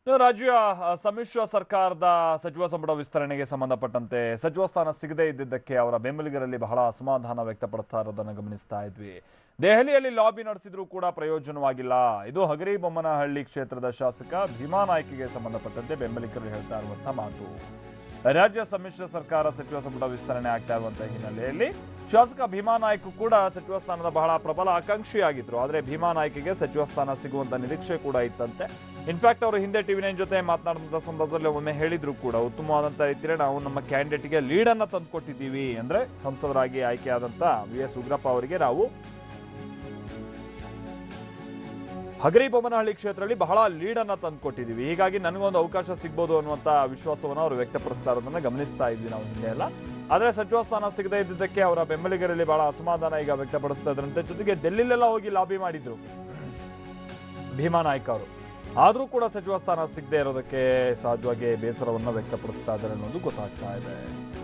ಇನ್ನು ರಾಜ್ಯ ಆ, ಸಮ್ಮಿಶ್ರ ಸರ್ಕಾರದ ಸಚಿವ ಸಂಪುಟ ವಿಸ್ತರಣೆಗೆ ಸಂಬಂಧಪಟ್ಟಂತೆ ಸಚಿವ ಸ್ಥಾನ ಸಿಗದೇ ಇದ್ದಿದ್ದಕ್ಕೆ ಅವರ ಬೆಂಬಲಿಗರಲ್ಲಿ ಬಹಳ ಅಸಮಾಧಾನ ವ್ಯಕ್ತಪಡ್ತಾ ಇರೋದನ್ನು ಗಮನಿಸ್ತಾ ಇದ್ವಿ ದೆಹಲಿಯಲ್ಲಿ ಲಾಬಿ ನಡೆಸಿದ್ರೂ ಕೂಡ ಪ್ರಯೋಜನವಾಗಿಲ್ಲ ಇದು ಹಗರಿಬೊಮ್ಮನಹಳ್ಳಿ ಕ್ಷೇತ್ರದ ಶಾಸಕ ಭೀಮಾ ನಾಯ್ಕಿಗೆ ಸಂಬಂಧಪಟ್ಟಂತೆ ಬೆಂಬಲಿಗರು ಹೇಳ್ತಾ ಇರುವಂತಹ ಮಾತು ರಾಜ್ಯ ಸಮ್ಮಿಶ್ರ ಸರ್ಕಾರ ಸಚಿವ ಸಂಪುಟ ವಿಸ್ತರಣೆ ಆಗ್ತಾ ಇರುವಂತಹ ಹಿನ್ನೆಲೆಯಲ್ಲಿ ಶಾಸಕ ಭೀಮಾ ನಾಯ್ಕ ಕೂಡ ಸಚಿವ ಸ್ಥಾನದ ಬಹಳ ಪ್ರಬಲ ಆಕಾಂಕ್ಷಿಯಾಗಿದ್ರು ಆದರೆ ಭೀಮಾ ನಾಯ್ಕಿಗೆ ಸಚಿವ ಸ್ಥಾನ ಸಿಗುವಂತ ನಿರೀಕ್ಷೆ ಕೂಡ ಇತ್ತಂತೆ ಇನ್ಫ್ಯಾಕ್ಟ್ ಅವರು ಹಿಂದೆ ಟಿವಿ ನೈನ್ ಜೊತೆ ಮಾತನಾಡಿದಂಥ ಸಂದರ್ಭದಲ್ಲಿ ಒಮ್ಮೆ ಹೇಳಿದ್ರು ಕೂಡ ಉತ್ತಮವಾದಂಥ ರೀತಿಯಲ್ಲಿ ನಾವು ನಮ್ಮ ಕ್ಯಾಂಡಿಡೇಟ್ಗೆ ಲೀಡನ್ನು ತಂದುಕೊಟ್ಟಿದ್ದೀವಿ ಅಂದ್ರೆ ಸಂಸದರಾಗಿ ಆಯ್ಕೆಯಾದಂಥ ವಿ ಎಸ್ ಉಗ್ರಪ್ಪ ಅವರಿಗೆ ನಾವು ಹಗರಿಬೊಮ್ಮನಹಳ್ಳಿ ಕ್ಷೇತ್ರದಲ್ಲಿ ಬಹಳ ಲೀಡನ್ನು ತಂದುಕೊಟ್ಟಿದ್ದೀವಿ ಹೀಗಾಗಿ ನನಗೊಂದು ಅವಕಾಶ ಸಿಗ್ಬೋದು ಅನ್ನುವಂಥ ವಿಶ್ವಾಸವನ್ನು ಅವರು ವ್ಯಕ್ತಪಡಿಸ್ತಾ ಇರೋದನ್ನ ಗಮನಿಸ್ತಾ ಇದ್ವಿ ನಾವು ಹಿಂದೆ ಎಲ್ಲ ಆದರೆ ಸಚಿವ ಸ್ಥಾನ ಸಿಗದೇ ಇದ್ದಿದ್ದಕ್ಕೆ ಅವರ ಬೆಂಬಲಿಗರಲ್ಲಿ ಬಹಳ ಅಸಮಾಧಾನ ಈಗ ವ್ಯಕ್ತಪಡಿಸ್ತಾ ಇದ್ರಂತೆ ಜೊತೆಗೆ ಡೆಲ್ಲಿಲೆಲ್ಲ ಹೋಗಿ ಲಾಬಿ ಮಾಡಿದ್ರು ಭೀಮಾ ನಾಯ್ಕ ಅವರು ಆದರೂ ಕೂಡ ಸಚಿವ ಸ್ಥಾನ ಸಿಗದೆ ಇರೋದಕ್ಕೆ ಸಹಜವಾಗಿ ಬೇಸರವನ್ನು ವ್ಯಕ್ತಪಡಿಸ್ತಾ ಇದ್ದಾರೆ ಅನ್ನೋದು ಗೊತ್ತಾಗ್ತಾ ಇದೆ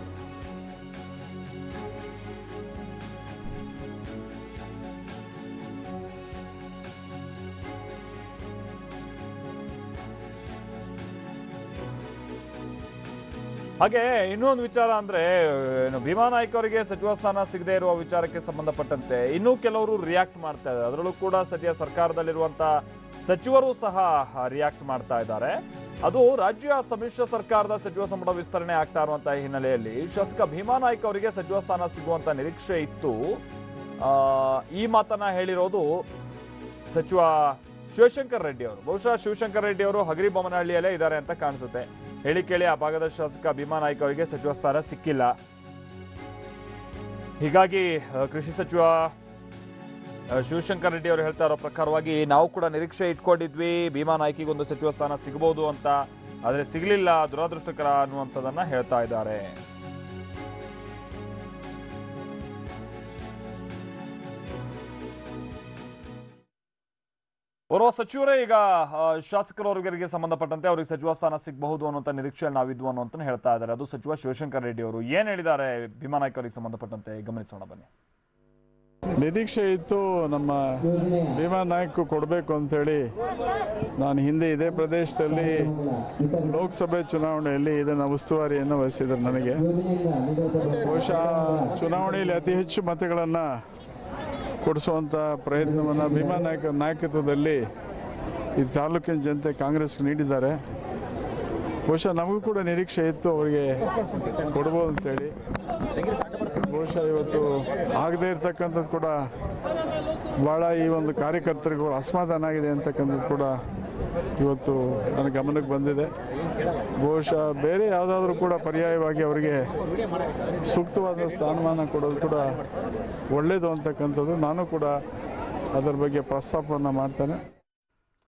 ಹಾಗೆ ಇನ್ನೊಂದು ವಿಚಾರ ಅಂದ್ರೆ ಏನು ಭೀಮಾ ನಾಯ್ಕ ಅವರಿಗೆ ಸಚಿವ ಸ್ಥಾನ ಸಿಗದೆ ಇರುವ ವಿಚಾರಕ್ಕೆ ಸಂಬಂಧಪಟ್ಟಂತೆ ಇನ್ನೂ ಕೆಲವರು ರಿಯಾಕ್ಟ್ ಮಾಡ್ತಾ ಇದ್ದಾರೆ ಅದರಲ್ಲೂ ಕೂಡ ಸದ್ಯ ಸರ್ಕಾರದಲ್ಲಿರುವಂತ ಸಚಿವರು ಸಹ ರಿಯಾಕ್ಟ್ ಮಾಡ್ತಾ ಇದ್ದಾರೆ ಅದು ರಾಜ್ಯ ಸಮ್ಮಿಶ್ರ ಸರ್ಕಾರದ ಸಚಿವ ಸಂಪುಟ ವಿಸ್ತರಣೆ ಆಗ್ತಾ ಇರುವಂತಹ ಹಿನ್ನೆಲೆಯಲ್ಲಿ ಶಾಸಕ ಭೀಮಾ ನಾಯ್ಕ ಅವರಿಗೆ ಸಚಿವ ಸ್ಥಾನ ಸಿಗುವಂತ ನಿರೀಕ್ಷೆ ಇತ್ತು ಆ, ಈ ಮಾತನ್ನ ಹೇಳಿರೋದು ಸಚಿವ ಶಿವಶಂಕರ್ ರೆಡ್ಡಿ ಅವರು ಬಹುಶಃ ಶಿವಶಂಕರ್ ರೆಡ್ಡಿ ಅವರು ಹಗರಿಬೊಮ್ಮನಹಳ್ಳಿಯಲ್ಲೇ ಇದ್ದಾರೆ ಅಂತ ಕಾಣಿಸುತ್ತೆ ಹೇಳಿ ಕೇಳಿ ಆ ಭಾಗದ ಶಾಸಕ ಭೀಮಾ ನಾಯ್ಕ ಅವರಿಗೆ ಸಚಿವ ಸ್ಥಾನ ಸಿಕ್ಕಿಲ್ಲ ಹೀಗಾಗಿ ಆ, ಕೃಷಿ ಸಚಿವ ಆ, ಶಿವಶಂಕರ್ ರೆಡ್ಡಿ ಅವರು ಹೇಳ್ತಾ ಇರೋ ಪ್ರಕಾರವಾಗಿ ನಾವು ಕೂಡ ನಿರೀಕ್ಷೆ ಇಟ್ಕೊಂಡಿದ್ವಿ ಭೀಮಾ ನಾಯ್ಕಿಗೆ ಒಂದು ಸಚಿವ ಸ್ಥಾನ ಸಿಗಬಹುದು ಅಂತ ಆದರೆ ಸಿಗಲಿಲ್ಲ ದುರದೃಷ್ಟಕರ ಅನ್ನುವಂಥದ್ದನ್ನ ಹೇಳ್ತಾ ಇದ್ದಾರೆ ಓರ್ವ ಸಚಿವರೇ ಈಗ ಆ, ಶಾಸಕರವರಿಗೆ ಸಂಬಂಧಪಟ್ಟಂತೆ ಅವರಿಗೆ ಸಚಿವ ಸ್ಥಾನ ಸಿಗಬಹುದು ಅನ್ನುವಂಥ ನಿರೀಕ್ಷೆ ನಾವಿದ್ವು ಅನ್ನುವಂತ ಹೇಳ್ತಾ ಇದ್ದಾರೆ ಅದು ಸಚಿವ ಶಿವಶಂಕರ್ ರೆಡ್ಡಿ ಅವರು ಏನ್ ಹೇಳಿದ್ದಾರೆ ಭೀಮಾ ನಾಯ್ಕ ಅವರಿಗೆ ಸಂಬಂಧಪಟ್ಟಂತೆ ಗಮನಿಸೋಣ ಬನ್ನಿ ನಿರೀಕ್ಷೆ ಇತ್ತು ನಮ್ಮ ಭೀಮಾ ನಾಯ್ಕ ಕೊಡಬೇಕು ಅಂತೇಳಿ ನಾನು ಹಿಂದೆ ಇದೇ ಪ್ರದೇಶದಲ್ಲಿ ಲೋಕಸಭೆ ಚುನಾವಣೆಯಲ್ಲಿ ಇದನ್ನು ಉಸ್ತುವಾರಿಯನ್ನು ವಹಿಸಿದ್ರು ನನಗೆ ಬಹುಶಃ ಚುನಾವಣೆಯಲ್ಲಿ ಅತಿ ಹೆಚ್ಚು ಮತಗಳನ್ನು ಕೊಡಿಸುವಂಥ ಪ್ರಯತ್ನವನ್ನು ಭೀಮಾ ನಾಯ್ಕ ನಾಯಕತ್ವದಲ್ಲಿ ಈ ತಾಲೂಕಿನ ಜನತೆ ಕಾಂಗ್ರೆಸ್ಗೆ ನೀಡಿದ್ದಾರೆ ಬಹುಶಃ ನಮಗೂ ಕೂಡ ನಿರೀಕ್ಷೆ ಇತ್ತು ಅವರಿಗೆ ಕೊಡ್ಬೋದು ಅಂತೇಳಿ ಬಹುಶಃ ಇವತ್ತು ಆಗದೇ ಇರ್ತಕ್ಕಂಥದ್ದು ಕೂಡ ಭಾಳ ಈ ಒಂದು ಕಾರ್ಯಕರ್ತರಿಗೂ ಅಸಮಾಧಾನ ಆಗಿದೆ ಅಂತಕ್ಕಂಥದ್ದು ಕೂಡ ಇವತ್ತು ನನ್ನ ಗಮನಕ್ಕೆ ಬಂದಿದೆ ಬಹುಶಃ ಬೇರೆ ಯಾವುದಾದ್ರೂ ಕೂಡ ಪರ್ಯಾಯವಾಗಿ ಅವರಿಗೆ ಸೂಕ್ತವಾದ ಸ್ಥಾನಮಾನ ಕೊಡೋದು ಕೂಡ ಒಳ್ಳೆಯದು ಅಂತಕ್ಕಂಥದ್ದು ನಾನು ಕೂಡ ಅದರ ಬಗ್ಗೆ ಪ್ರಸ್ತಾಪವನ್ನು ಮಾಡ್ತೇನೆ